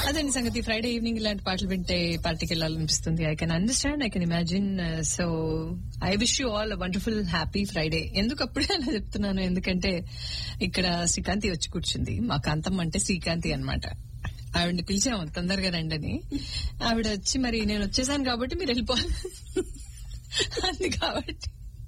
అదండి సంగతి Friday evening ఇలాంటి పాటలు వింటే పార్టీకి వెళ్ళాలనిపిస్తుంది I can understand I can imagine so I wish you all wonderful happy Friday ఎందుకు అప్పుడే అలా చెప్తున్నాను ఎందుకంటే ఇక్కడ శ్రీకాంతి వచ్చి కూర్చుంది మా కాంతం అంటే శ్రీకాంతి అన్నమాట ఆవిడని పిలిచాము తొందరగా రండి అని ఆవిడ వచ్చి మరి నేను వచ్చేసాను కాబట్టి మీరు వెళ్ళిపోవాలి అంది కాబట్టి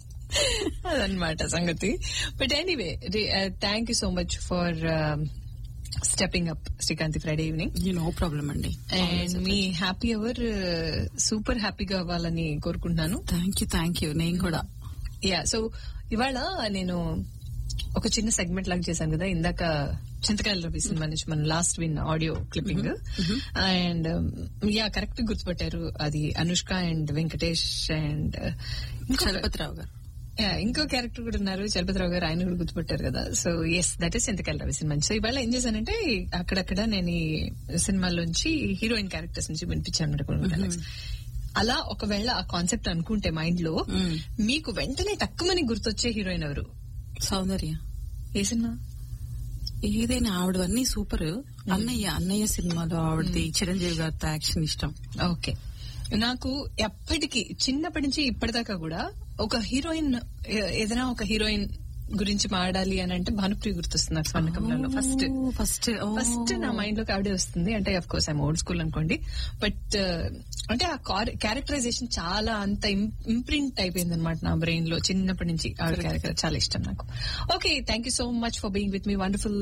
అదనమాట సంగతి but anyway thank you so much for stepping up Srikanthi Friday evening no problem అండి అండ్ మీ హ్యాపీ అవర్ సూపర్ హ్యాపీగా అవ్వాలని కోరుకుంటున్నాను థ్యాంక్ యూ థ్యాంక్ యూ నేను కూడా యా సో ఇవాళ నేను ఒక చిన్న సెగ్మెంట్ లాగా చేశాను కదా ఇందాక చింతకాయల రవి సినిమా నుంచి మన లాస్ట్ విన్ audio clipping and yeah correct గుర్తుపట్టారు అది అనుష్క అండ్ వెంకటేష్ అండ్ చలపతిరావు గారు Yeah, ఇంకో క్యారెక్టర్ కూడా ఉన్నారు చలపతిరావు గారు ఆయన కూడా గుర్తుపట్టారు కదా so yes that is Chintakayala Ravi cinema so ఇవాళ ఏం చేశానంటే అక్కడక్కడ నేను ఈ సినిమాలోంచి హీరోయిన్ క్యారెక్టర్స్ నుంచి వినిపించాను అన్నమాట కొన్ని dialogues. అలా ఒకవేళ ఆ కాన్సెప్ట్ అనుకుంటే మైండ్ లో Mm. మీకు వెంటనే తక్కువని గుర్తొచ్చే హీరోయిన్ ఎవరు సౌందర్య ఏ సినిమా ఏదైనా ఆవిడవన్నీ సూపర్ అన్నయ్య అన్నయ్య సినిమాలో ఆవిడది చిరంజీవి గారితో యాక్షన్ ఇష్టం ఓకే నాకు ఎప్పటికీ చిన్నప్పటి నుంచి ఇప్పటిదాకా కూడా ఒక హీరోయిన్ ఏ- ఏదైనా ఒక హీరోయిన్ గురించి మాట్లాడాలి అని అంటే భానుప్రియ గుర్తొస్తుంది నాకు స్వర్ణకమలంలో ఫస్ట్ ఫస్ట్ ఫస్ట్ నా మైండ్ లోకి ఆవిడే వస్తుంది అంటే of course I'm old school అనుకోండి బట్ అంటే ఆ క్యారెక్టరైజేషన్ చాలా అంత ఇంప్రింట్ అయిపోయింది అనమాట నా బ్రెయిన్ లో చిన్నప్పటి నుంచి ఆవిడ క్యారెక్టర్ చాలా ఇష్టం నాకు okay thank you so much for being with me wonderful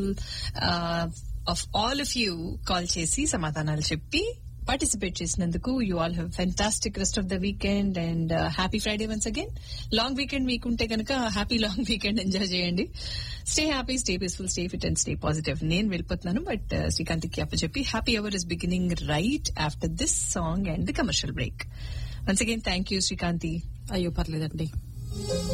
of all of you call చేసి సమాధానాలు చెప్పి పార్టిసిపేట్ చేసినందుకు you all have fantastic rest of the weekend and happy Friday once again long weekend మీకు ఉంటే కనుక happy long weekend enjoy చేయండి stay happy stay peaceful stay fit and stay positive నేను వెళ్ళిపోతున్నాను బట్ శ్రీకాంత్కి చెప్పి happy hour is beginning right after this song and the commercial break once again thank you Srikanthi అయ్యో పర్లేదండి